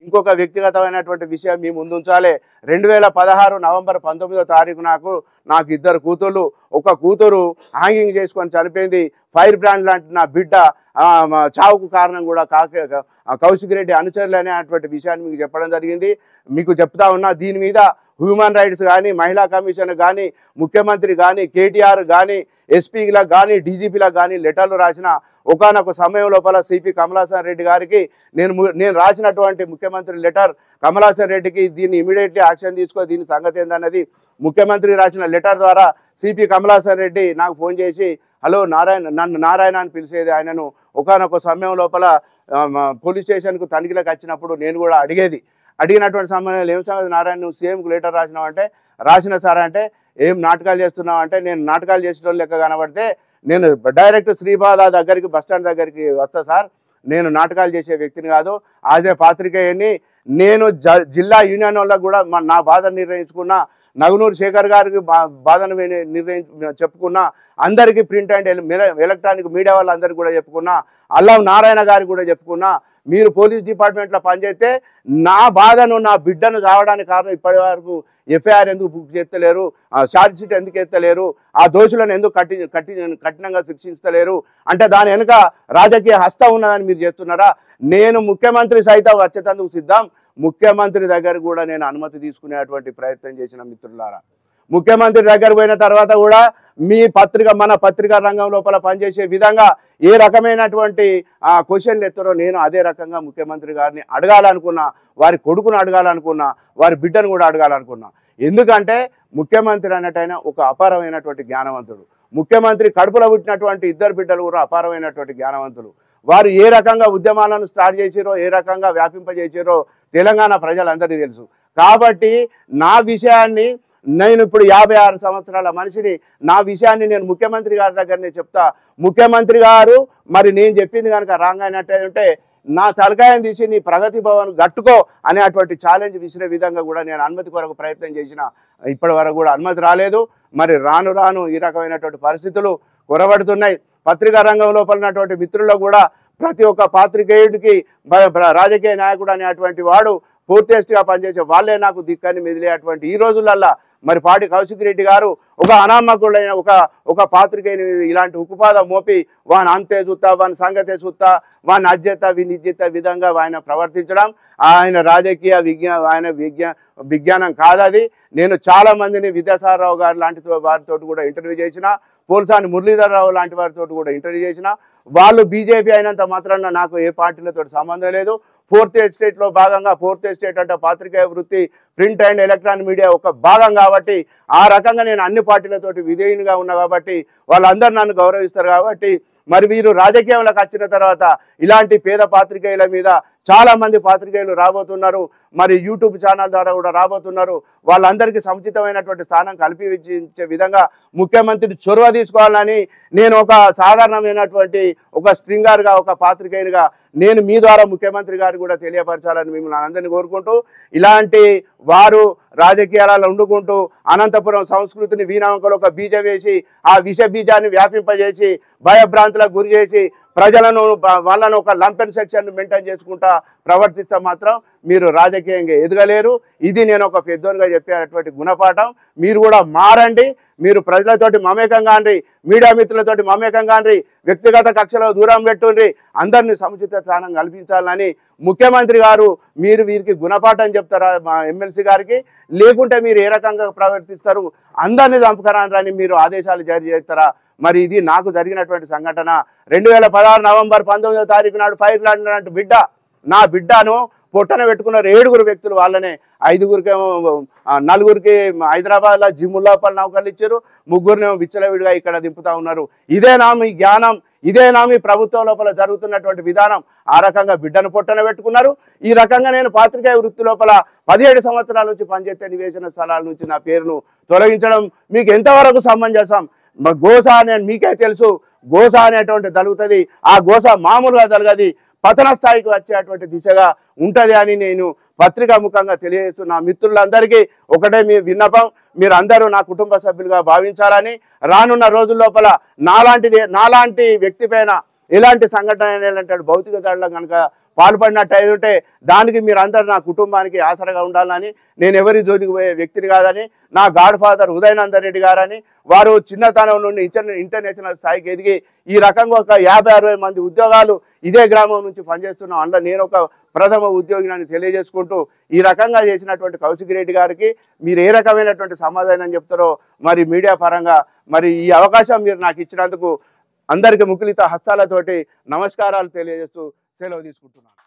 ఇంకొక వ్యక్తిగతమైనటువంటి విషయం మీ ముందు ఉంచాలి రెండు వేల పదహారు నవంబర్ పంతొమ్మిదో తారీఖు నాకు నాకు ఇద్దరు కూతుళ్ళు ఒక కూతురు హ్యాంగింగ్ చేసుకొని చనిపోయింది ఫైర్ బ్రాండ్ లాంటి నా బిడ్డ ఆ, మా చావుకు కారణం కూడా కాక ఆ, కౌశిక్ రెడ్డి అనుచరులు అనేటువంటి విషయాన్ని మీకు చెప్పడం జరిగింది మీకు చెప్తా ఉన్నా దీని మీద హ్యూమన్ రైట్స్ కానీ మహిళా కమిషన్ కానీ ముఖ్యమంత్రి కానీ కేటీఆర్ కానీ ఎస్పీలకు కానీ డీజీపీలకు కానీ లెటర్లు రాసిన ఒకనొక సమయం లోపల సిపి కమలాసన్ రెడ్డి గారికి నేను ము- నేను రాసినటువంటి ముఖ్యమంత్రి లెటర్ కమలాసన్ రెడ్డికి దీన్ని ఇమీడియట్లీ యాక్షన్ తీసుకో దీని సంగతి ఏందన్నది ముఖ్యమంత్రి రాసిన లెటర్ ద్వారా సిపి కమలాసన్ రెడ్డి నాకు ఫోన్ చేసి హలో నారాయణ నన్ను నారాయణ అని పిలిచేది ఆయనను ఒకనొక సమయం లోపల ఆ, మా పోలీస్ స్టేషన్కు తనిఖీలకు వచ్చినప్పుడు నేను కూడా అడిగేది అడిగినటువంటి సమయంలో ఏం సంగతి నారాయణ నువ్వు సీఎంకు లెటర్ రాసినావు అంటే రాసిన సార్ అంటే ఏం నాటకాలు చేస్తున్నావు అంటే నేను నాటకాలు చేసిన లెక్క కనబడితే నేను డైరెక్ట్ శ్రీబాధ దగ్గరికి బస్ స్టాండ్ దగ్గరికి వస్తా సార్ నేను నాటకాలు చేసే వ్యక్తిని కాదు యాజ్ ఏ పాత్రికేయుని నేను జ- జిల్లా యూనియన్ వాళ్ళకు కూడా మా- నా బాధ నిర్ణయించుకున్న నగునూరు శేఖర్ గారికి బా- బాధను విని- నిర్ణయించు చెప్పుకున్నా అందరికీ ప్రింట్ అండ్ ఎల- మెల- ఎలక్ట్రానిక్ మీడియా వాళ్ళందరికీ కూడా చెప్పుకున్నా అల్లం నారాయణ గారికి కూడా చెప్పుకున్నా మీరు పోలీస్ డిపార్ట్మెంట్లో పనిచేస్తే నా బాధను నా బిడ్డను చావడానికి కారణం ఇప్పటి వరకు ఎఫ్ఐఆర్ ఎందుకు బుక్ చేస్తలేరు ఛార్జ్ షీట్ ఎందుకు ఎత్తలేరు ఆ దోషులను ఎందుకు కఠి కఠి కఠినంగా శిక్షిస్తలేరు అంటే దాని వెనుక రాజకీయ హస్తం ఉన్నదని మీరు చెప్తున్నారా నేను ముఖ్యమంత్రి సైతం వచ్చేటందుకు సిద్ధం ముఖ్యమంత్రి దగ్గర కూడా నేను అనుమతి తీసుకునేటువంటి ప్రయత్నం చేసిన మిత్రులారా ముఖ్యమంత్రి దగ్గర పోయిన తర్వాత కూడా మీ పత్రిక మన పత్రికా రంగం లోపల పనిచేసే విధంగా ఏ రకమైనటువంటి ఆ క్వశ్చన్లు ఎత్తారో నేను అదే రకంగా ముఖ్యమంత్రి గారిని అడగాలనుకున్నా వారి కొడుకును అడగాలనుకున్నా వారి బిడ్డను కూడా అడగాలనుకున్నా ఎందుకంటే ముఖ్యమంత్రి అన్నట్టయినా ఒక అపారమైనటువంటి జ్ఞానవంతుడు ముఖ్యమంత్రి కడుపులో పుట్టినటువంటి ఇద్దరు బిడ్డలు కూడా అపారమైనటువంటి జ్ఞానవంతులు వారు ఏ రకంగా ఉద్యమాలను స్టార్ట్ చేసిరో ఏ రకంగా వ్యాపింపజేసిరో తెలంగాణ ప్రజలందరికీ తెలుసు కాబట్టి నా విషయాన్ని నేను ఇప్పుడు యాభై ఆరు సంవత్సరాల మనిషిని నా విషయాన్ని నేను ముఖ్యమంత్రి గారి దగ్గరనే చెప్తా ముఖ్యమంత్రి గారు మరి నేను చెప్పింది కనుక రాంగ్ అయినట్టే నా తలకాయం తీసి నీ ప్రగతి భవన్ గట్టుకో అనేటువంటి ఛాలెంజ్ విసిరే విధంగా కూడా నేను అనుమతి కొరకు ప్రయత్నం చేసిన ఇప్పటి వరకు కూడా అనుమతి రాలేదు మరి రాను రాను ఈ రకమైనటువంటి పరిస్థితులు కొరబడుతున్నాయి పత్రికా రంగం లోపల ఉన్నటువంటి మిత్రుల్లో కూడా ప్రతి ఒక్క పాత్రికేయుడికి బ- బ- రాజకీయ నాయకుడు అనేటువంటి వాడు పూర్తిగా పనిచేసే వాళ్ళే నాకు దిక్కని మెదిలేటువంటి ఈ రోజులల్లా మరి పాటి కౌశిక్ రెడ్డి గారు ఒక అనామకుడైన ఒక ఒక పాత్రికేయుని మీద ఇలాంటి ఉక్కుపాద మోపి వాని అంతే చూస్తా వాని సంగతే చూస్తా వాని అజ్జత వినిజ్జత విధంగా ఆయన ప్రవర్తించడం ఆయన రాజకీయ విజ్ఞా ఆయన విజ్ఞా విజ్ఞానం కాదది నేను చాలా మందిని విద్యాసాగరరావు గారు లాంటి వారితో కూడా ఇంటర్వ్యూ చేసిన పోల్సాని మురళీధరరావు లాంటి వారితో కూడా ఇంటర్వ్యూ చేసిన వాళ్ళు బీజేపీ అయినంత మాత్రాన నాకు ఏ పార్టీలతో సంబంధం లేదు ఫోర్త్ ఎస్టేట్లో భాగంగా ఫోర్త్ ఎస్టేట్ అంటే పాత్రికేయ వృత్తి ప్రింట్ అండ్ ఎలక్ట్రానిక్ మీడియా ఒక భాగం కాబట్టి ఆ రకంగా నేను అన్ని పార్టీలతోటి విధేయునిగా ఉన్నా కాబట్టి వాళ్ళందరూ నన్ను గౌరవిస్తారు కాబట్టి మరి వీరు రాజకీయంలోకి వచ్చిన తర్వాత ఇలాంటి పేద పాత్రికేయుల మీద చాలా మంది పాత్రికేయులు రాబోతున్నారు మరి యూట్యూబ్ ఛానల్ ద్వారా కూడా రాబోతున్నారు వాళ్ళందరికీ సముచితమైనటువంటి స్థానం కల్పించే విధంగా ముఖ్యమంత్రి చొరవ తీసుకోవాలని నేను ఒక సాధారణమైనటువంటి ఒక స్ట్రింగర్గా ఒక పాత్రికేయునిగా నేను మీ ద్వారా ముఖ్యమంత్రి గారికి కూడా తెలియపరచాలని మిమ్మల్ని అందరినీ కోరుకుంటూ ఇలాంటి వారు రాజకీయాలలో వండుకుంటూ అనంతపురం సంస్కృతిని వీణాంకలో ఒక బీజం వేసి ఆ విష బీజాన్ని వ్యాపింపజేసి భయభ్రాంతులకు గురి చేసి ప్రజలను బ- వాళ్ళను ఒక లంపెన్ సెక్షన్ మెయింటైన్ చేసుకుంటా ప్రవర్తిస్తే మాత్రం మీరు రాజకీయంగా ఎదగలేరు ఇది నేను ఒక పెద్దోనిగా చెప్పేటువంటి గుణపాఠం మీరు కూడా మారండి మీరు ప్రజలతోటి మమేకం కాండ్రి మీడియా మిత్రులతోటి మమేకం కాండ్రి వ్యక్తిగత కక్షలో దూరం పెట్టుండ్రి అందరినీ సముచిత స్థానం కల్పించాలని ముఖ్యమంత్రి గారు మీరు వీరికి గుణపాఠం చెప్తారా మా ఎమ్మెల్సీ గారికి లేకుంటే మీరు ఏ రకంగా ప్రవర్తిస్తారు అందరినీ చంపుకరాని మీరు ఆదేశాలు జారీ చేస్తారా మరి ఇది నాకు జరిగినటువంటి సంఘటన రెండు వేల పదహారు నవంబర్ పంతొమ్మిదో తారీఖు నాడు ఫైర్ లాంటి బిడ్డ నా బిడ్డను పొట్టన పెట్టుకున్నారు ఏడుగురు వ్యక్తులు వాళ్ళనే ఐదుగురికేమో ఆ, నలుగురికి హైదరాబాద్లో జిమ్ లోపల నౌకర్లు ఇచ్చారు ముగ్గురినేమో విచ్చలవిడిగా ఇక్కడ దింపుతా ఉన్నారు ఇదేనా మీ జ్ఞానం ఇదేనా మీ ప్రభుత్వం లోపల జరుగుతున్నటువంటి విధానం ఆ రకంగా బిడ్డను పొట్టన పెట్టుకున్నారు ఈ రకంగా నేను పాత్రికేయ వృత్తి లోపల పదిహేడు సంవత్సరాల నుంచి పనిచేసే నివేశన స్థలాల నుంచి నా పేరును తొలగించడం మీకు ఎంతవరకు సమంజసం మ- గోస నేను మీకే తెలుసు గోస అనేటువంటి తలుగుతుంది ఆ గోస మామూలుగా తలగది పతన స్థాయికి వచ్చేటువంటి దిశగా ఉంటది అని నేను పత్రికా ముఖంగా తెలియజేస్తున్న మిత్రులందరికీ ఒకటే మీ విన్నపం మీరు అందరూ నా కుటుంబ సభ్యులుగా భావించాలని రానున్న రోజుల లోపల నాలాంటిది నాలాంటి వ్యక్తి పైన ఎలాంటి సంఘటన ఎలాంటి భౌతిక దాడులు కనుక పాల్పడినట్టు అయి ఉంటే దానికి మీరు అందరు నా కుటుంబానికి ఆసరగా ఉండాలని నేను ఎవరి జోలికి పోయే వ్యక్తిని కాదని నా గాడ్ ఫాదర్ ఉదయనందన్ రెడ్డి గారని వారు చిన్నతనం నుండి ఇంటర్ ఇంటర్నేషనల్ స్థాయికి ఎదిగి ఈ రకంగా ఒక యాభై అరవై మంది ఉద్యోగాలు ఇదే గ్రామం నుంచి పనిచేస్తున్నాం అందులో నేను ఒక ప్రథమ ఉద్యోగిని తెలియజేసుకుంటూ ఈ రకంగా చేసినటువంటి కౌశిక్ రెడ్డి గారికి మీరు ఏ రకమైనటువంటి సమాధానం చెప్తారో మరి మీడియా పరంగా మరి ఈ అవకాశం మీరు నాకు ఇచ్చినందుకు అందరికి ముకులిత హస్తాలతోటి నమస్కారాలు తెలియజేస్తూ సెలవు తీసుకుంటున్నాను